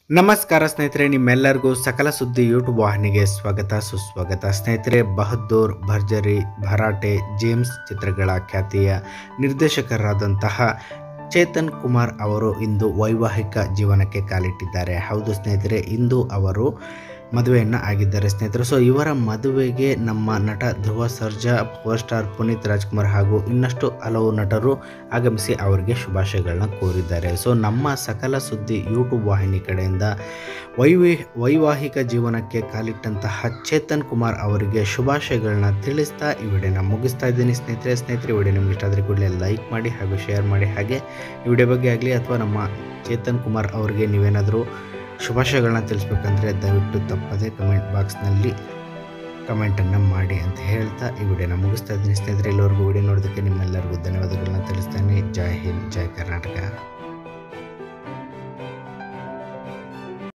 ನಮಸ್ಕಾರ ಸ್ನೇಹಿತರೆ ನಿಮ್ಮೆಲ್ಲರಿಗೂ ಸಕಲ ಸುದ್ದಿ ಯೂಟ್ಯೂಬ್ ವಾಹಿನಿಗೆ ಸ್ವಾಗತ ಸುಸ್ವಾಗತ ಸ್ನೇಹಿತರೆ ಬಹದ್ದೂರ್ ಭರ್ಜರಿ ಭರಾಟೆ ಜೇಮ್ಸ್ ಚಿತ್ರಗಳ ಖ್ಯಾತಿಯ ನಿರ್ದೇಶಕರಾದಂತಹ ಚೇತನ್ ಕುಮಾರ್ ಅವರು ಇಂದು ವೈವಾಹಿಕ ಜೀವನಕ್ಕೆ ಕಾಲಿಟ್ಟಿದ್ದಾರೆ ಹೌದು ಸ್ನೇಹಿತರೆ ಇಂದು ಅವರು ಮದುವೆಯನ್ನು ಆಗಿದ್ದಾರೆ ಸ್ನೇಹಿತರು ಸೊ ಇವರ ಮದುವೆಗೆ ನಮ್ಮ ನಟ ಧ್ರುವ ಸರ್ಜಾ ಪವರ್ ಸ್ಟಾರ್ ಪುನೀತ್ ರಾಜ್ಕುಮಾರ್ ಹಾಗೂ ಇನ್ನಷ್ಟು ಹಲವು ನಟರು ಆಗಮಿಸಿ ಅವರಿಗೆ ಶುಭಾಶಯಗಳನ್ನ ಕೋರಿದ್ದಾರೆ ಸೊ ನಮ್ಮ ಸಕಲ ಸುದ್ದಿ ಯೂಟ್ಯೂಬ್ ವಾಹಿನಿ ಕಡೆಯಿಂದ ವೈವಿ ವೈವಾಹಿಕ ಜೀವನಕ್ಕೆ ಕಾಲಿಟ್ಟಂತಹ ಚೇತನ್ ಕುಮಾರ್ ಅವರಿಗೆ ಶುಭಾಶಯಗಳನ್ನ ತಿಳಿಸ್ತಾ ಈ ವಿಡಿಯೋನ ಮುಗಿಸ್ತಾ ಇದ್ದೀನಿ ಸ್ನೇಹಿತರೆ ಸ್ನೇಹಿತರೆ ವಿಡಿಯೋ ನಿಮ್ಗೆ ಇಷ್ಟ ಆದರೆ ಕೂಡಲೇ ಲೈಕ್ ಮಾಡಿ ಹಾಗೂ ಶೇರ್ ಮಾಡಿ ಹಾಗೆ ಈ ವಿಡಿಯೋ ಬಗ್ಗೆ ಆಗಲಿ ಅಥವಾ ನಮ್ಮ ಚೇತನ್ ಕುಮಾರ್ ಅವರಿಗೆ ನೀವೇನಾದರೂ ಶುಭಾಶಯಗಳನ್ನ ತಿಳಿಸ್ಬೇಕಂದ್ರೆ ದಯವಿಟ್ಟು ತಪ್ಪದೆ ಕಮೆಂಟ್ ಬಾಕ್ಸ್ನಲ್ಲಿ ಕಮೆಂಟನ್ನು ಮಾಡಿ ಅಂತ ಹೇಳ್ತಾ ಈ ವಿಡಿಯೋನ ಮುಗಿಸ್ತಾ ಇದ್ದೀನಿ ಸ್ನೇಹಿತರೆ ಎಲ್ಲರಿಗೂ ವಿಡಿಯೋ ನೋಡೋದಕ್ಕೆ ನಿಮ್ಮೆಲ್ಲರಿಗೂ ಧನ್ಯವಾದಗಳನ್ನ ತಿಳಿಸ್ತೇನೆ ಜೈ ಹಿಂದ್ ಜೈ ಕರ್ನಾಟಕ